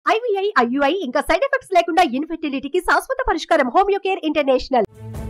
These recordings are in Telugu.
ఐవీఐ ఐయుఐ ఇంకా సైడ్ ఎఫెక్ట్స్ లేకుండా ఇన్ఫెర్టిలిటీకి శాశ్వత పరిష్కారం హోమియో కేర్ ఇంటర్నేషనల్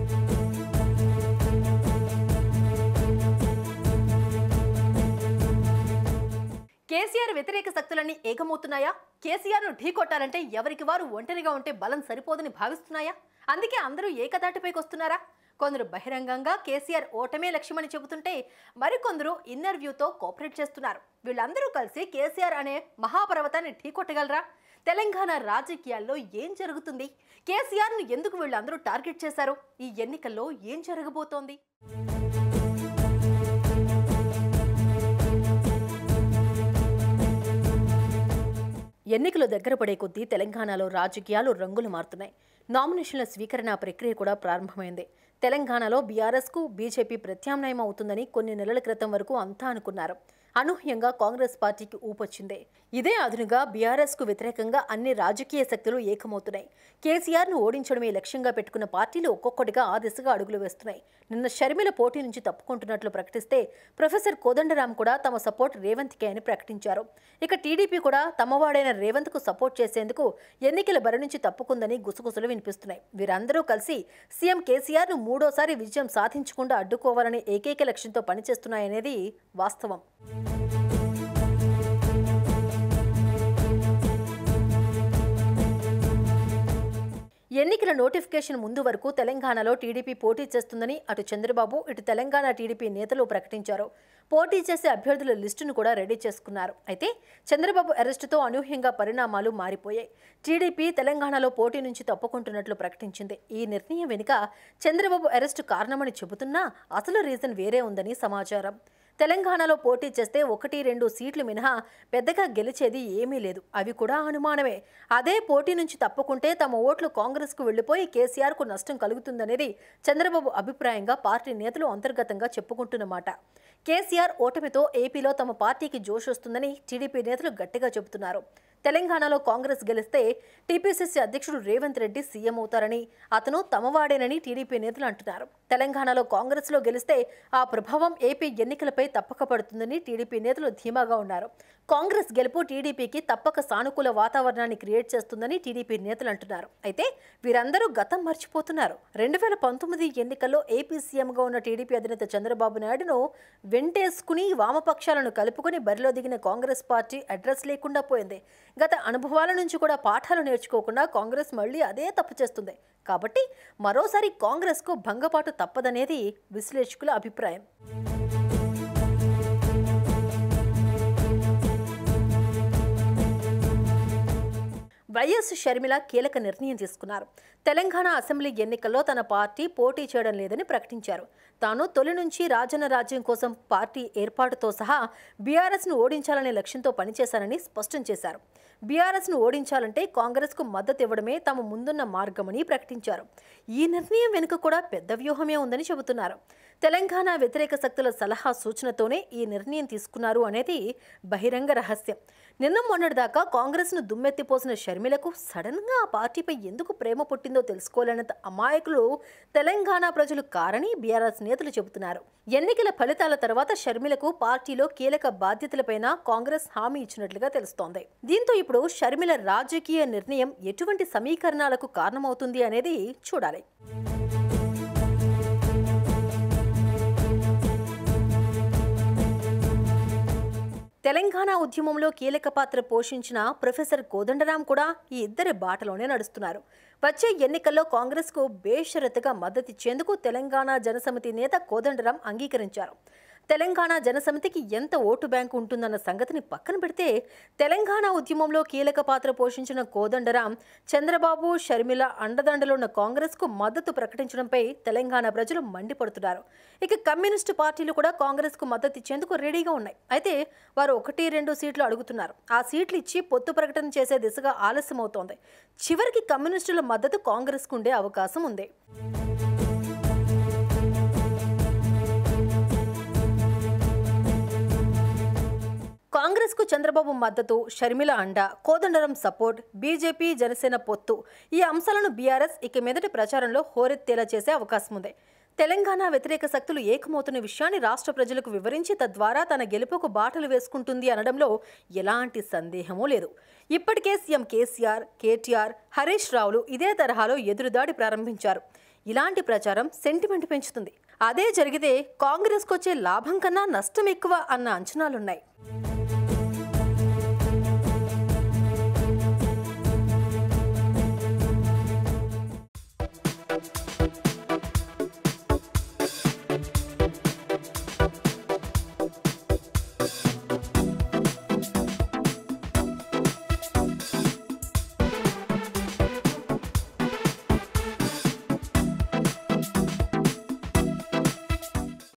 కేసీఆర్ వ్యతిరేక శక్తులన్నీ ఏకమవుతున్నాయా కేసీఆర్ ను ఢీకొట్టాలంటే ఎవరికి వారు ఒంటరిగా ఉంటే బలం సరిపోదని భావిస్తున్నాయా అందుకే అందరూ ఏకతాటిపైకి వస్తున్నారా కొందరు బహిరంగంగా కేసీఆర్ ఓటమే లక్ష్యమని చెబుతుంటే మరికొందరు ఇన్నర్ వ్యూతో కోఆపరేట్ చేస్తున్నారు వీళ్ళందరూ కలిసి కేసీఆర్ అనే మహాపర్వతాన్ని ఢీకొట్టగలరా తెలంగాణ రాజకీయాల్లో ఏం జరుగుతుంది కేసీఆర్ను ఎందుకు వీళ్ళందరూ టార్గెట్ చేశారు ఈ ఎన్నికల్లో ఏం జరగబోతోంది ఎన్నికలు దగ్గర పడే కొద్దీ తెలంగాణలో రాజకీయాలు రంగులు మారుతున్నాయి నామినేషన్ల స్వీకరణ ప్రక్రియ కూడా ప్రారంభమైంది తెలంగాణలో బీఆర్ఎస్కు బీజేపీ ప్రత్యామ్నాయం అవుతుందని కొన్ని నెలల క్రితం వరకు అంతా అనుకున్నారు అనూహ్యంగా కాంగ్రెస్ పార్టీకి ఊపొచ్చింది ఇదే అదునుగా బీఆర్ఎస్కు వ్యతిరేకంగా అన్ని రాజకీయ శక్తులు ఏకమవుతున్నాయి కేసీఆర్ను ఓడించడమే లక్ష్యంగా పెట్టుకున్న పార్టీలు ఒక్కొక్కటిగా ఆ దిశగా అడుగులు వేస్తున్నాయి నిన్న షర్మిల పోటీ నుంచి తప్పుకుంటున్నట్లు ప్రకటిస్తే ప్రొఫెసర్ కోదండరాం కూడా తమ సపోర్ట్ రేవంత్కే అని ప్రకటించారు ఇక టీడీపీ కూడా తమవాడైన రేవంత్కు సపోర్ట్ చేసేందుకు ఎన్నికల బరి నుంచి తప్పుకుందని గుసగుసలు వినిపిస్తున్నాయి వీరందరూ కలిసి సీఎం కేసీఆర్ను మూడోసారి విజయం సాధించకుండా అడ్డుకోవాలనే ఏకైక లక్ష్యంతో పనిచేస్తున్నాయనేది వాస్తవం ఎన్నికల నోటిఫికేషన్ ముందు వరకు తెలంగాణలో టీడీపీ పోటీ చేస్తుందని అటు చంద్రబాబు ఇటు తెలంగాణ టీడీపీ నేతలు ప్రకటించారు పోటీ చేసే అభ్యర్థుల లిస్టును కూడా రెడీ చేసుకున్నారు అయితే చంద్రబాబు అరెస్టుతో అనూహ్యంగా పరిణామాలు మారిపోయాయి టీడీపీ తెలంగాణలో పోటీ నుంచి తప్పుకుంటున్నట్లు ప్రకటించింది ఈ నిర్ణయం వెనుక చంద్రబాబు అరెస్టు కారణమని చెబుతున్నా అసలు రీజన్ వేరే ఉందని సమాచారం తెలంగాణలో పోటీ చేస్తే ఒకటి రెండు సీట్లు మినహా పెద్దగా గెలిచేది ఏమీ లేదు అవి కూడా అనుమానమే అదే పోటీ నుంచి తప్పుకుంటే తమ ఓట్లు కాంగ్రెస్కు వెళ్లిపోయి కేసీఆర్కు నష్టం కలుగుతుందనేది చంద్రబాబు అభిప్రాయంగా పార్టీ నేతలు అంతర్గతంగా చెప్పుకుంటున్నమాట కేసీఆర్ ఓటమితో ఏపీలో తమ పార్టీకి జోష్ వస్తుందని టీడీపీ నేతలు గట్టిగా చెబుతున్నారు తెలంగాణలో కాంగ్రెస్ గెలిస్తే టీపీసీసీ అధ్యక్షుడు రేవంత్ రెడ్డి సీఎం అవుతారని అతను తమవాడేనని టీడీపీ నేతలు అంటున్నారు తెలంగాణలో కాంగ్రెస్లో గెలిస్తే ఆ ప్రభావం ఏపీ ఎన్నికలపై తప్పక పడుతుందని టీడీపీ నేతలు ధీమాగా ఉన్నారు కాంగ్రెస్ గెలుపు టీడీపీకి తప్పక సానుకూల వాతావరణాన్ని క్రియేట్ చేస్తుందని టీడీపీ నేతలు అంటున్నారు అయితే వీరందరూ గతం మర్చిపోతున్నారు రెండు వేల పంతొమ్మిది ఎన్నికల్లో ఏపీ సీఎంగా ఉన్న టీడీపీ అధినేత చంద్రబాబు నాయుడును వెంటేసుకుని వామపక్షాలను కలుపుకుని బరిలో దిగిన కాంగ్రెస్ పార్టీ అడ్రస్ లేకుండా పోయింది గత అనుభవాల నుంచి కూడా పాఠాలు నేర్చుకోకుండా కాంగ్రెస్ మళ్ళీ అదే తప్పు చేస్తుంది కాబట్టి మరోసారి కాంగ్రెస్కు భంగపాటు తప్పదనేది విశ్లేషకుల అభిప్రాయం వైఎస్ షర్మిల కీలక నిర్ణయం తీసుకున్నారు తెలంగాణ అసెంబ్లీ ఎన్నికల్లో తన పార్టీ పోటీ చేయడం లేదని ప్రకటించారు తాను తొలి నుంచి రాజన్న రాజ్యం కోసం పార్టీ ఏర్పాటుతో సహా బీఆర్ఎస్ను ఓడించాలనే లక్ష్యంతో పనిచేశారని స్పష్టం చేశారు బీఆర్ఎస్ను ఓడించాలంటే కాంగ్రెస్కు మద్దతు ఇవ్వడమే తమ ముందున్న మార్గమని ప్రకటించారు ఈ నిర్ణయం వెనుక కూడా పెద్ద వ్యూహమే ఉందని చెబుతున్నారు తెలంగాణ వ్యతిరేక శక్తుల సలహా సూచనతోనే ఈ నిర్ణయం తీసుకున్నారు అనేది బహిరంగ రహస్యం నిన్న మొన్నటిదాకా కాంగ్రెస్ను దుమ్మెత్తిపోసిన షర్మిలకు సడన్గా ఆ పార్టీపై ఎందుకు ప్రేమ పుట్టిందో తెలుసుకోలేనంత అమాయకులు తెలంగాణ ప్రజలు కారని బీఆర్ఎస్ నేతలు చెబుతున్నారు ఎన్నికల ఫలితాల తర్వాత షర్మిలకు పార్టీలో కీలక బాధ్యతలపైన కాంగ్రెస్ హామీ ఇచ్చినట్లుగా తెలుస్తోంది దీంతో ఇప్పుడు షర్మిల రాజకీయ నిర్ణయం ఎటువంటి సమీకరణాలకు కారణమవుతుంది అనేది చూడాలి తెలంగాణ ఉద్యమంలో కీలక పాత్ర పోషించిన ప్రొఫెసర్ కోదండరాం కూడా ఈ ఇద్దరి బాటలోనే నడుస్తున్నారు వచ్చే ఎన్నికల్లో కాంగ్రెస్కు బేషరతుగా మద్దతిచ్చేందుకు తెలంగాణ జనసమితి నేత కోదండరాం అంగీకరించారు తెలంగాణ జనసమితికి ఎంత ఓటు బ్యాంకు ఉంటుందన్న సంగతిని పక్కన పెడితే తెలంగాణ ఉద్యమంలో కీలక పాత్ర పోషించిన కోదండరాం చంద్రబాబు షర్మిల అండదండలున్న కాంగ్రెస్కు మద్దతు ప్రకటించడంపై తెలంగాణ ప్రజలు మండిపడుతున్నారు ఇక కమ్యూనిస్టు పార్టీలు కూడా కాంగ్రెస్కు మద్దతు ఇచ్చేందుకు రెడీగా ఉన్నాయి అయితే వారు ఒకటి రెండు సీట్లు అడుగుతున్నారు ఆ సీట్లు ఇచ్చి పొత్తు ప్రకటన చేసే దిశగా ఆలస్యమవుతోంది చివరికి కమ్యూనిస్టుల మద్దతు కాంగ్రెస్కు ఉండే అవకాశం ఉంది కాంగ్రెస్కు చంద్రబాబు మద్దతు షర్మిల అండ కోదండరం సపోర్ట్ బీజేపీ జనసేన పొత్తు ఈ అంశాలను బీఆర్ఎస్ ఇక మీదటి ప్రచారంలో హోరెత్తేలా చేసే అవకాశం ఉంది తెలంగాణ వ్యతిరేక శక్తులు ఏకమవుతున్న విషయాన్ని రాష్ట్ర ప్రజలకు వివరించి తద్వారా తన గెలుపుకు బాటలు వేసుకుంటుంది అనడంలో ఎలాంటి సందేహమూ లేదు ఇప్పటికే సీఎం కేసీఆర్ కేటీఆర్ హరీష్ రావులు ఇదే తరహాలో ఎదురుదాడి ప్రారంభించారు ఇలాంటి ప్రచారం సెంటిమెంట్ పెంచుతుంది అదే జరిగితే కాంగ్రెస్కు వచ్చే లాభం కన్నా నష్టం ఎక్కువ అన్న అంచనాలున్నాయి